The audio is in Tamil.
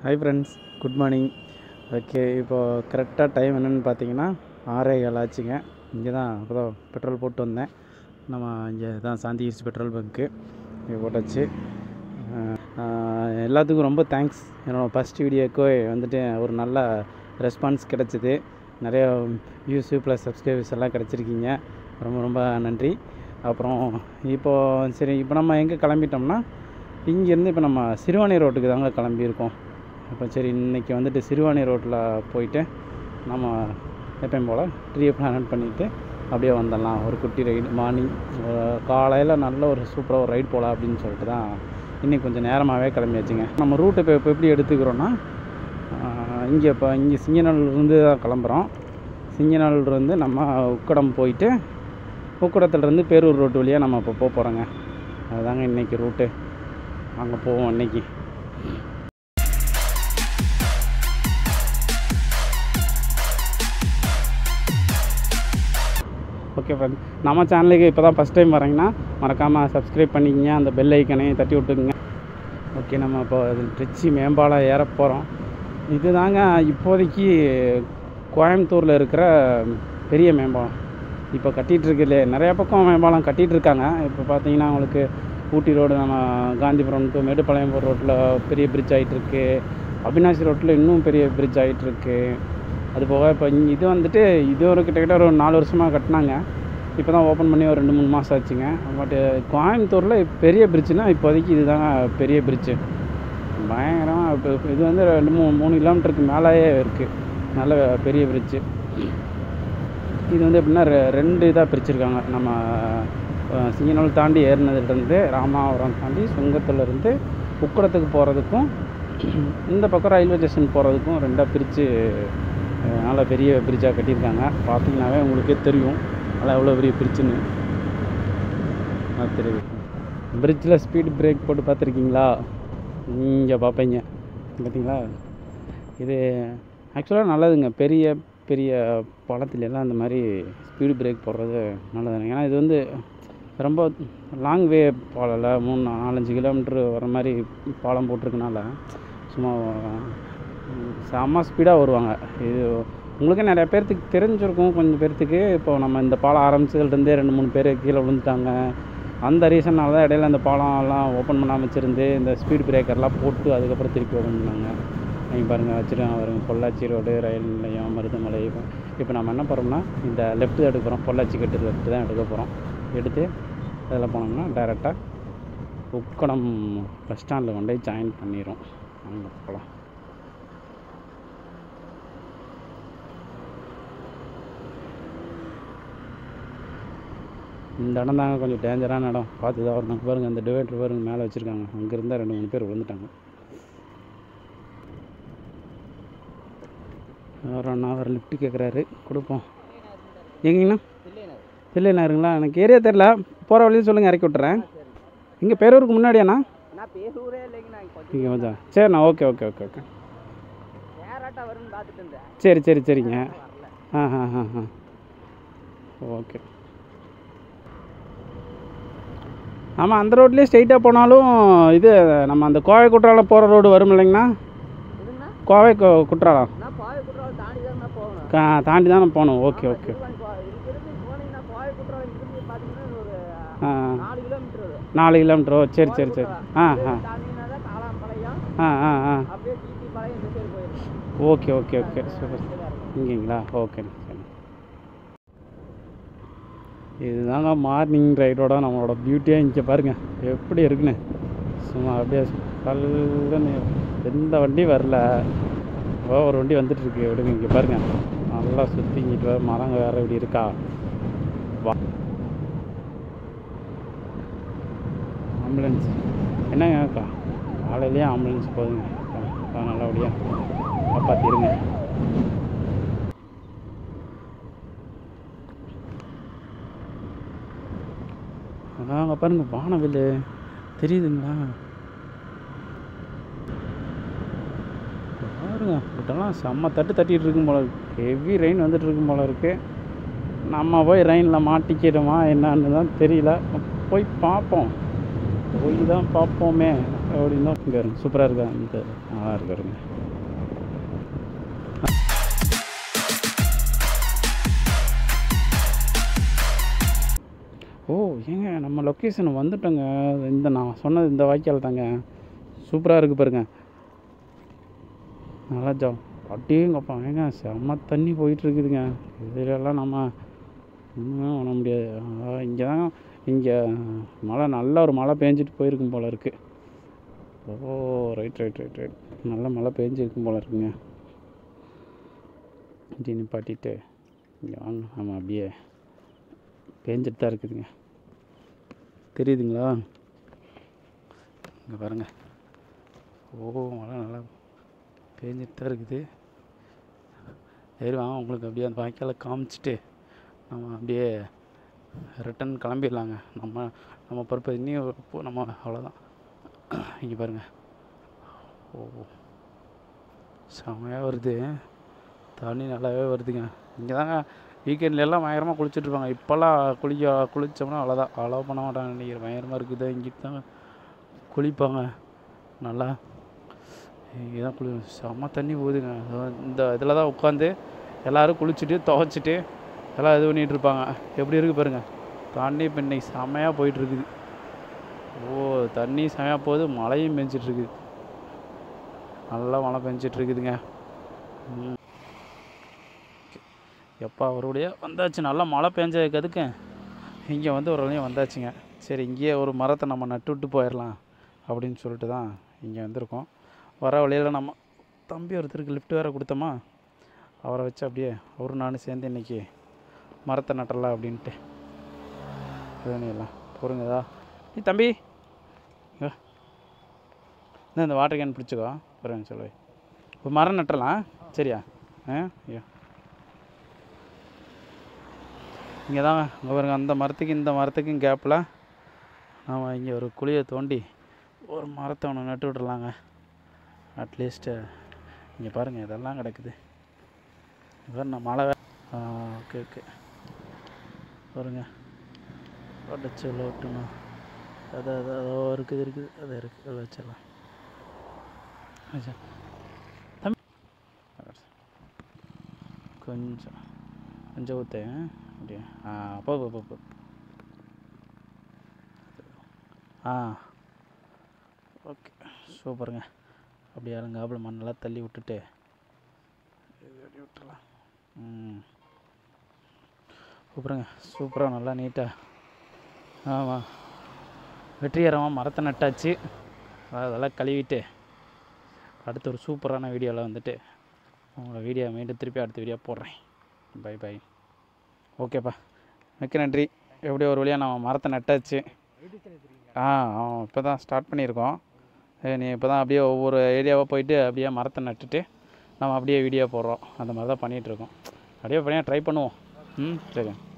Hi friends good morning okay இப்போது கரெக்டாக டைம் என்னென்னு பார்த்தீங்கன்னா ஆறே கால் ஆச்சுங்க இங்கே தான் இப்போ தான் பெட்ரோல் போட்டு வந்தேன் நம்ம இங்கே தான் சாந்தி ஈஸ்ட் பெட்ரோல் பங்க்கு இங்கே போட்டாச்சு அஹ், அஹ், எல்லாத்துக்கும் ரொம்ப தேங்க்ஸ் என்னோடய ஃபஸ்ட் வீடியோக்கு வந்துட்டு ஒரு நல்ல ரெஸ்பான்ஸ் கிடச்சிது நிறைய வியூஸு ப்ளஸ் சப்ஸ்கிரைபர்ஸ் எல்லாம் கிடச்சிருக்கீங்க ரொம்ப ரொம்ப நன்றி அப்புறம் இப்போது சரி இப்போ நம்ம எங்கே கிளம்பிட்டோம்னா இங்கேருந்து இப்போ நம்ம சிறுவாணி ரோட்டுக்கு தாங்க கிளம்பியிருக்கோம் இப்போ சரி இன்றைக்கி வந்துட்டு சிறுவாணி ரோட்டில் போயிட்டு நம்ம எப்பயும் போல் ட்ரீ பிளான் பண்ணிவிட்டு அப்படியே வந்துடலாம் ஒரு குட்டி ரைடு மார்னிங் காலையில் நல்ல ஒரு சூப்பராக ஒரு ரைடு போகலாம் அப்படின்னு சொல்லிட்டு தான் இன்றைக்கி கொஞ்சம் நேரமாகவே கிளம்பியாச்சுங்க நம்ம ரூட் இப்போ இப்போ எப்படி எடுத்துக்கிறோன்னா இங்கே இப்போ இங்கே சிங்கநல்லூர்லேருந்து தான் கிளம்புறோம் சிங்கநல்லூர்லேருந்து நம்ம உக்கடம் போயிட்டு உக்கடத்துலேருந்து பேரூர் ரோட்டு வழியாக நம்ம இப்போ போக போகிறோங்க அதுதாங்க இன்றைக்கி ரூட்டு அங்கே போவோம் இன்னைக்கு ஓகே ஃப்ரெண்ட் நம்ம சேனலுக்கு இப்போ தான் ஃபஸ்ட் டைம் வரீங்கன்னா மறக்காமல் சப்ஸ்கிரைப் பண்ணிக்கங்க அந்த பெல் ஐக்கனையும் தட்டி விட்டுக்குங்க ஓகே நம்ம இப்போ திருச்சி மேம்பாலம் ஏற போகிறோம் இதுதாங்க இப்போதைக்கு கோயம்புத்தூரில் இருக்கிற பெரிய மேம்பாலம் இப்போ கட்டிகிட்டு இருக்குல்ல நிறையா பக்கம் மேம்பாலம் கட்டிகிட்டு இருக்காங்க இப்போ பார்த்தீங்கன்னா உங்களுக்கு ஊட்டி ரோடு நம்ம காந்திபுரம் டு மேட்டுப்பாளையம் போகிற ரோட்டில் பெரிய பிரிட்ஜ் ஆகிட்டு இருக்கு அவினாசி ரோட்டில் இன்னும் பெரிய பிரிட்ஜ் ஆகிட்டு இருக்கு அது போக இப்போ இங்க இது வந்துட்டு இது ஒரு கிட்டத்தட்ட ஒரு நாலு வருஷமாக கட்டினாங்க இப்போ தான் ஓப்பன் பண்ணி ஒரு ரெண்டு மூணு மாதம் ஆச்சுங்க பட்டு கோயம்புத்தூரில் பெரிய பிரிட்ஜுனா இப்போதைக்கு இதுதாங்க பெரிய பிரிட்ஜு பயங்கரமாக இப்போ இது வந்து ரெண்டு மூணு மூணு கிலோமீட்டருக்கு மேலேயே இருக்குது நல்ல பெரிய பிரிட்ஜு இது வந்து எப்படின்னா ரெ- ரெண்டு இதாக பிரிச்சிருக்காங்க நம்ம அஹ், சிங்கநல்லூர் தாண்டி ஏறினதுலேருந்து ராமாவரம் தாண்டி சுங்கத்துலேருந்து உக்கடத்துக்கு போகிறதுக்கும் இந்த பக்கம் ரயில்வே ஸ்டேஷன் போகிறதுக்கும் ரெண்டாக பிரித்து நல்ல பெரிய பிரிட்ஜாக கட்டியிருக்காங்க பார்த்தீங்கன்னாவே உங்களுக்கே தெரியும் அதெல்லாம் எவ்வளோ பெரிய பிரிட்ஜுன்னு அது தெரியுது பிரிட்ஜில் ஸ்பீட் பிரேக் போட்டு பார்த்துருக்கீங்களா இங்கே பார்ப்பீங்க பார்த்தீங்களா இது ஆக்சுவலாக நல்லதுங்க பெரிய பெரிய பள்ளத்துல எல்லாம் இந்த மாதிரி ஸ்பீடு பிரேக் போடுறது நல்லதுங்க ஏன்னா இது வந்து ரொம்ப லாங் வே பாலம்ல மூணு நாலஞ்சு கிலோமீட்ரு வர மாதிரி பாலம் போட்டிருக்கனால சும்மா ம், செம்ம ஸ்பீடாக வருவாங்க இது உங்களுக்கே நிறைய பேர்த்துக்கு தெரிஞ்சிருக்கும் கொஞ்சம் பேர்த்துக்கு இப்போ நம்ம இந்த பாலம் ஆரம்பிச்சதுலேருந்தே ரெண்டு மூணு பேர் கீழே விழுந்துட்டாங்க அந்த ரீசன்னால தான் இடையில அந்த பாலம் எல்லாம் ஓப்பன் பண்ணாமல் வச்சுருந்து இந்த ஸ்பீட் பிரேக்கர்லாம் போட்டு அதுக்கப்புறம் திருப்பி ஓப்பன் பண்ணாங்க நீங்கள் பாருங்கள் வச்சுருக்காங்க பாருங்க பொள்ளாச்சி ரோடு ரயில் நிலையம் மருதமலை இப்போ நம்ம என்ன பண்ணுறோம்னா இந்த லெஃப்ட் தான் எடுக்க போகிறோம் பொள்ளாச்சி கட்டு லெஃப்ட் தான் எடுக்க போகிறோம் எடுத்து அதில் போனோம்னா டைரெக்டாக உக்கடம் பஸ் ஸ்டாண்டில் கொண்டு போய் ஜாயின் பண்ணிடும் அங்கே போகலாம் இந்த இடம் தாங்க கொஞ்சம் டேஞ்சரான இடம் பார்த்து தான் வரணும் பாருங்கள் அந்த டிவைடர் பாருங்க மேலே வச்சுருக்காங்க அங்கே இருந்தால் ரெண்டு மூணு பேர் விழுந்துட்டாங்க ஒரு அண்ணா அவர் லிஃப்ட் கேட்குறாரு கொடுப்போம் எங்கேங்கண்ணா இல்லைண்ணாருங்களா எனக்கு ஏரியா தெரில போகிற வழியும் சொல்லுங்கள் இறக்கி விட்டுறேன் இங்கே பேரூருக்கு முன்னாடியாண்ணா நான் பேசூரே இல்லைங்கண்ணா கொஞ்சம் இங்கே கொஞ்சம் சரிண்ணா ஓகே ஓகே ஓகே ஓகே நேராட்டா வரும்னு பார்த்துட்டு இருந்தேன் சரி சரி சரிங்க வரல ஆ ஆ ஆ ஆ ஓகே ஆமாம் அந்த ரோட்லேயே ஸ்ட்ரைட்டாக போனாலும் இது நம்ம அந்த கோவை குற்றாலம் போகிற ரோடு வரும் இல்லைங்கண்ணா இதுங்கண்ணா கோவை கு- குற்றாலம் நான் பாவை குற்றாலம் தாண்டி தான் போகணும் கா தாண்டி தானே போகணும் ஓகே ஓகே திருவாணி போ- இதுக்கு இருந்து போனீங்கன்னா பாவை குற்றாலம் இங்கிருந்து பார்த்தீங்கன்னா ஒரு ஆ நாலு கிலோமீட்டர் வரும் நாலு கிலோமீட்டரோ சரி சரி சரி ஆ ஆ தாண்டினா தான் காளாம்பாளையம் ஆ ஆ ஆ அப்படியே டிடி பாளையம் இந்த சைடு போயிடும் ஓகே ஓகே ஓகே சூப்பர் இங்கேங்களா ஓகே சரி இதுதாங்க மார்னிங் ரைடோட நம்மளோட பியூட்டியாக இங்கே பாருங்கள் எப்படி இருக்குன்னு சும்மா அப்படியே கல்லுன்னு எந்த வண்டியும் வரல இப்போ ஒரு வண்டி வந்துட்டு இருக்கு விடுங்க இங்கே பாருங்கள் நல்லா சுற்றிங்கிட்டு வர மரங்க வேறு இப்படி இருக்கா வா ஆம்புலன்ஸ் என்னங்க அக்கா காலையிலேயே ஆம்புலன்ஸ் போகுதுங்க ஆ, நல்லபடியாக காப்பாற்றிடுங்க அதான் அங்கே பாருங்க வானவில் தெரியுதுங்களா பாருங்க இதெல்லாம் செம்ம தட்டு தட்டிட்டு இருக்கும் போல ஹெவி ரெயின் வந்துட்டு இருக்கும் போல இருக்கு நம்ம போய் ரெயினில் மாட்டிக்கிடுமா என்னன்னு தான் தெரியல போய் பார்ப்போம் போய் தான் பார்ப்போமே அப்படின்னு தான் இங்கே சூப்பராக இருக்கா இந்த நல்லா இருக்காருங்க ஏங்க நம்ம லொக்கேஷன் வந்துட்டோங்க இந்த நான் சொன்னது இந்த வாய்க்கால் தாங்க சூப்பராக இருக்குது பாருங்க நல்லா ஜா அட்டேங்கப்பா ஏங்க செம்ம தண்ணி போயிட்டு இருக்குதுங்க இதிலெல்லாம் நம்ம ஒன்றுமே பண்ண முடியாது இங்கே தான் இங்கே மழை நல்ல ஒரு மழை பேஞ்சிட்டு போயிருக்கும் போல இருக்குது oh right right right right நல்ல மழை பேஞ்சிருக்கும் போல இருக்குங்க இப்படி நிப்பாட்டிட்டு இங்கே வாங்க நம்ம அப்படியே பேஞ்சிட்டு தான் இருக்குதுங்க தெரியுதுங்களா இங்கே பாருங்க ஓ மழை நல்லா பேஞ்சிட்டு தான் இருக்குது சரி வாங்க உங்களுக்கு அப்படியே அந்த வாய்க்காலை காமிச்சிட்டு நம்ம அப்படியே ரிட்டன் கிளம்பிடலாங்க நம்ம நம்ம பொறுப்பு இன்னும் இப்போ நம்ம அவ்வளோதான் இங்கே பாருங்கள் ஓ செமையாக வருது தண்ணி நல்லாவே வருதுங்க இங்கே தாங்க வீக்கெண்ட்ல எல்லாம் பயங்கரமாக குளிச்சுட்டு இருப்பாங்க இப்போல்லாம் குளிக்க குளித்தோம்னா அவ்வளோதான் அலோவ் பண்ண மாட்டாங்க நினைக்கிறேன் பயங்கரமாக இருக்குது இங்கிட்டு தாங்க குளிப்பாங்க நல்லா இங்கே தான் குளி செம்ம தண்ணி போகுதுங்க அதோ இந்த இதில் தான் உட்காந்து எல்லோரும் குளிச்சுட்டு துவைச்சிட்டு எல்லாம் இது பண்ணிகிட்டு இருப்பாங்க எப்படி இருக்குது பாருங்கள் தண்ணி இப்போ இன்னைக்கு செம்மையாக போயிட்டுருக்குது ஓ தண்ணி செமையாக போகுது மழையும் பெஞ்சிட்டு இருக்குது நல்லா மழை பெஞ்சிட்டு இருக்குதுங்க ம். எப்பா அவருடைய வந்தாச்சு நல்லா மழை பெஞ்சதுக்கு அதுக்கு இங்கே வந்து ஒரு வழியும் வந்தாச்சுங்க சரி இங்கேயே ஒரு மரத்தை நம்ம நட்டு விட்டு போயிடலாம் அப்படின்னு சொல்லிட்டு தான் இங்கே வந்திருக்கோம் வர வழியில் நம்ம தம்பி ஒருத்தருக்கு லிஃப்ட் வேறு கொடுத்தோமா அவரை வச்சு அப்படியே அவரும் நானும் சேர்ந்து இன்னைக்கு மரத்தை நட்டலாம் அப்படின்ட்டு இது பண்ணிடலாம் பொறுங்கதா நீ தம்பி இங்க வா. இந்த இந்த வாட்டர் கேன் பிடிச்சிக்கோ பாருங்க சொல்லு ஒரு மரம் நட்டலாம் சரியா ஆ ஐயோ இங்கே தாங்க இங்கே பாருங்க அந்த மரத்துக்கு இந்த மரத்துக்கும் கேப்பில் நாம் இங்கே ஒரு குழியை தோண்டி ஒரு மரத்தை ஒன்று நட்டு விட்றலாங்க அட்லீஸ்ட்டு இங்கே பாருங்கள் இதெல்லாம் கிடக்குது பாருங்க மழை வே- ஆ ஓகே ஓகே பாருங்க உடச்சி உள்ள விட்டணும் அது அது அதோ இருக்குது இருக்குது அது இருக்குது அதை வச்சிடலாம் வச்சா தம்பி கொஞ்சம் கொஞ்சம் ஊற்றேன் அப்படியே ஆ போ போ போ போ ஆ ஓகே சூப்பருங்க அப்படியே அலங்காப்புல மண்ணெல்லாம் தள்ளி விட்டுட்டு இது அப்படி விட்டுறலாம் ம் சூப்பருங்க சூப்பராக நல்லா நீட்டாக ஆமாம் வெற்றிகரமாக மரத்தை நட்டாச்சு அதெல்லாம் கழுவிட்டு அடுத்த ஒரு சூப்பரான வீடியோவில் வந்துட்டு உங்களோட வீடியோ மீண்டும் திருப்பி அடுத்த வீடியோ போடுறேன் பை பை ஓகேப்பா மிக்க நன்றி எப்படியோ ஒரு வழியாக நம்ம மரத்தை நட்டாச்சு ஆ இப்போ தான் ஸ்டார்ட் பண்ணியிருக்கோம் ஏ, நீ இப்போ தான் அப்படியே ஒவ்வொரு ஏரியாவாக போயிட்டு அப்படியே மரத்தை நட்டுட்டு நம்ம அப்படியே வீடியோ போடுறோம் அந்த மாதிரி தான் பண்ணிகிட்ருக்கோம் அப்படியே பண்ணியாக ட்ரை பண்ணுவோம் ம் சரி